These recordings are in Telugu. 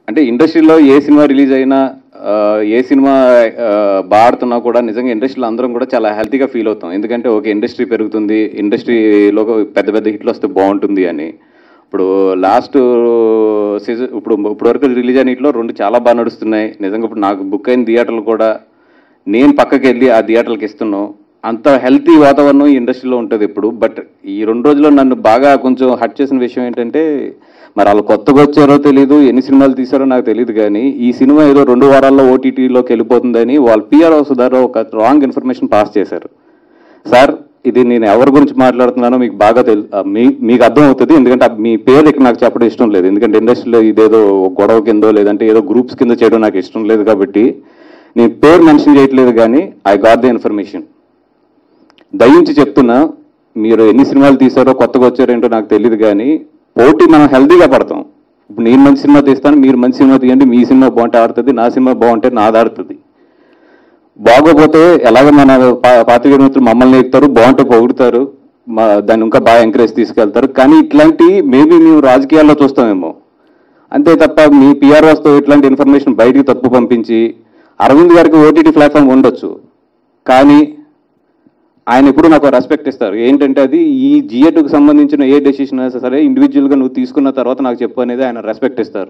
అంటే ఇండస్ట్రీలో ఏ సినిమా రిలీజ్ అయినా ఆ, ఏ సినిమా ఆ, బాగా ఆడుతున్నా కూడా నిజంగా ఇండస్ట్రీలో అందరం కూడా చాలా హెల్తీగా ఫీల్ అవుతాం ఎందుకంటే ఓకే ఇండస్ట్రీ పెరుగుతుంది ఇండస్ట్రీలో పెద్ద పెద్ద హిట్లు వస్తే బాగుంటుంది అని ఇప్పుడు లాస్ట్ సీజన్ ఇప్పుడు ఇప్పుడు వరకు రిలీజ్ అయిన ఇట్లో రెండు చాలా బాగా నడుస్తున్నాయి నిజంగా ఇప్పుడు నాకు బుక్ అయిన థియేటర్లు కూడా నేను పక్కకి వెళ్ళి ఆ థియేటర్లకు ఇస్తున్నాను అంత హెల్తీ వాతావరణం ఈ ఇండస్ట్రీలో ఉంటుంది ఇప్పుడు బట్ ఈ రెండు రోజుల్లో నన్ను బాగా కొంచెం హట్ చేసిన విషయం ఏంటంటే మరి వాళ్ళు కొత్తగా వచ్చారో తెలియదు ఎన్ని సినిమాలు తీసారో నాకు తెలియదు కానీ ఈ సినిమా ఏదో రెండు వారాల్లో ఓటీటీలోకి వెళ్ళిపోతుందని వాళ్ళ పిఆర్ హౌస్ ద్వారా ఒక రాంగ్ ఇన్ఫర్మేషన్ పాస్ చేశారు సార్ ఇది నేను ఎవరి గురించి మాట్లాడుతున్నానో మీకు బాగా తెలు ఆ, మీ మీకు అర్థం అవుతుంది ఎందుకంటే ఆ మీ పేరు ఇక్కడ నాకు చెప్పడం ఇష్టం లేదు ఎందుకంటే ఇండస్ట్రీలో ఇదేదో గొడవ కిందో లేదంటే ఏదో గ్రూప్స్ కింద చేయడం నాకు ఇష్టం లేదు కాబట్టి నేను పేరు మెన్షన్ చేయట్లేదు కానీ ఐ గాట్ ద ఇన్ఫర్మేషన్ దయించి చెప్తున్నా మీరు ఎన్ని సినిమాలు తీసారో కొత్తగా వచ్చారేంటో నాకు తెలియదు కానీ పోటీ మనం హెల్తీగా పడతాం ఇప్పుడు నేను మంచి సినిమా తీస్తాను మీరు మంచి సినిమా తీయండి మీ సినిమా బాగుంటే ఆడుతుంది నా సినిమా బాగుంటే నాది ఆడుతుంది బాగోపోతే ఎలాగ మన పా- పాత్రికేయ మిత్రులు మమ్మల్ని ఎక్కుతారు బాగుంటే పొగుడుతారు మా దాన్ని ఇంకా బాగా ఎంకరేజ్ తీసుకెళ్తారు కానీ ఇట్లాంటి మేబీ మేము రాజకీయాల్లో చూస్తామేమో అంతే తప్ప మీ పిఆర్ఓస్తో ఇట్లాంటి ఇన్ఫర్మేషన్ బయటికి తప్పు పంపించి అరవింద్ గారికి ఓటీటీ ప్లాట్ఫామ్ ఉండొచ్చు కానీ ఆయన ఎప్పుడు నాకు రెస్పెక్ట్ ఇస్తారు ఏంటంటే అది ఈ జిఎట్కు సంబంధించిన ఏ డెసిషన్ అయినా సరే ఇండివిజువల్గా నువ్వు తీసుకున్న తర్వాత నాకు చెప్పు అనేది ఆయన రెస్పెక్ట్ ఇస్తారు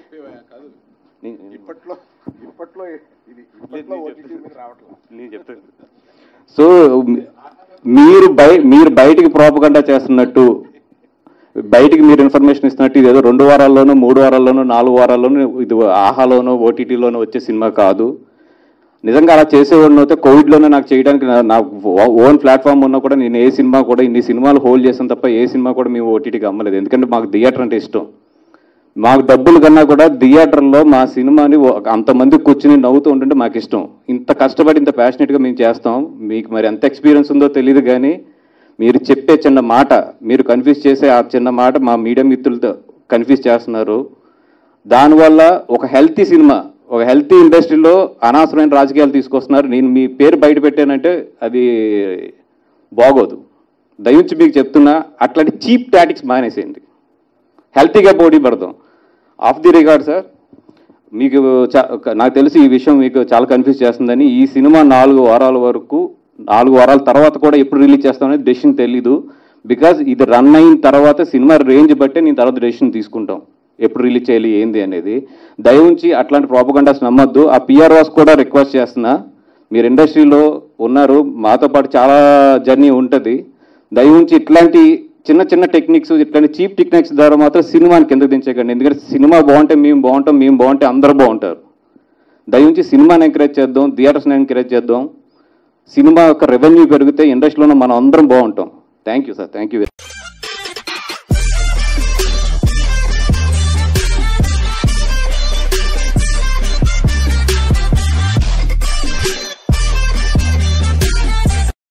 ఇప్పట్లో ఇప్పట్లో ఇది ఇప్పట్లో ఓటీటీ మీద రావట్లేదు సో మీరు బయ మీరు బయటికి ప్రోపగండా చేస్తున్నట్టు బయటికి మీరు ఇన్ఫర్మేషన్ ఇస్తున్నట్టు ఇది ఏదో రెండు వారాల్లోనూ మూడు వారాల్లోనూ నాలుగు వారాల్లోనూ ఇది ఆహాలోనో ఓటీటీలోనో వచ్చే సినిమా కాదు నిజంగా అలా చేసేవాడిని అయితే కోవిడ్లోనే నాకు చేయడానికి నా- నా ఓన్ ప్లాట్ఫామ్ ఉన్నా కూడా నేను ఏ సినిమా కూడా ఇన్ని సినిమాలు హోల్డ్ చేసాను తప్ప ఏ సినిమా కూడా మేము ఓటీటీకి అమ్మలేదు ఎందుకంటే మాకు థియేటర్ అంటే ఇష్టం మాకు డబ్బులు కన్నా కూడా థియేటర్లో మా సినిమాని ఒక- అంతమంది కూర్చుని నవ్వుతూ ఉంటుంటే మాకు ఇష్టం ఇంత కష్టపడి ఇంత ప్యాషనెట్గా మేము చేస్తాం మీకు మరి ఎంత ఎక్స్పీరియన్స్ ఉందో తెలియదు కానీ మీరు చెప్పే చిన్న మాట మీరు కన్ఫ్యూజ్ చేసే ఆ చిన్న మాట మా మీడియా మిత్రులతో కన్ఫ్యూజ్ చేస్తున్నారు దానివల్ల ఒక హెల్తీ సినిమా ఒక హెల్తీ ఇండస్ట్రీలో అనవసరమైన రాజకీయాలు తీసుకొస్తున్నారు నేను మీ పేరు బయట పెట్టానంటే అది బాగోదు దయించి మీకు చెప్తున్నా అట్లాంటి చీప్ టాటిక్స్ మానేసేయండి హెల్తీగా పోటీ పడతాం ఆఫ్ ది రికార్డ్ సార్ మీకు చా- నాకు తెలిసి ఈ విషయం మీకు చాలా కన్ఫ్యూజ్ చేస్తుందని ఈ సినిమా నాలుగు వారాల వరకు నాలుగు వారాల తర్వాత కూడా ఎప్పుడు రిలీజ్ చేస్తామనేది డెసిషన్ తెలీదు బికాజ్ ఇది రన్ అయిన తర్వాత సినిమా రేంజ్ బట్టే నేను తర్వాత డెసిషన్ తీసుకుంటాం ఎప్పుడు రిలీజ్ చేయాలి ఏంది అనేది దయవుంచి అట్లాంటి ప్రాపగండాస్ నమ్మొద్దు ఆ పిఆర్ఓస్ కూడా రిక్వెస్ట్ చేస్తున్నా మీరు ఇండస్ట్రీలో ఉన్నారు మాతో పాటు చాలా జర్నీ ఉంటుంది దయవుంచి ఇట్లాంటి చిన్న చిన్న టెక్నిక్స్ ఇట్లాంటి చీప్ టెక్నిక్స్ ద్వారా మాత్రం సినిమాని కిందకు దించకండి ఎందుకంటే సినిమా బాగుంటే మేము బాగుంటాం మేము బాగుంటే అందరూ బాగుంటారు దయవుంచి సినిమాని ఎంకరేజ్ చేద్దాం థియేటర్స్ని ఎంకరేజ్ చేద్దాం సినిమా యొక్క రెవెన్యూ పెరిగితే ఇండస్ట్రీలో మనం అందరం బాగుంటాం thank you sir thank you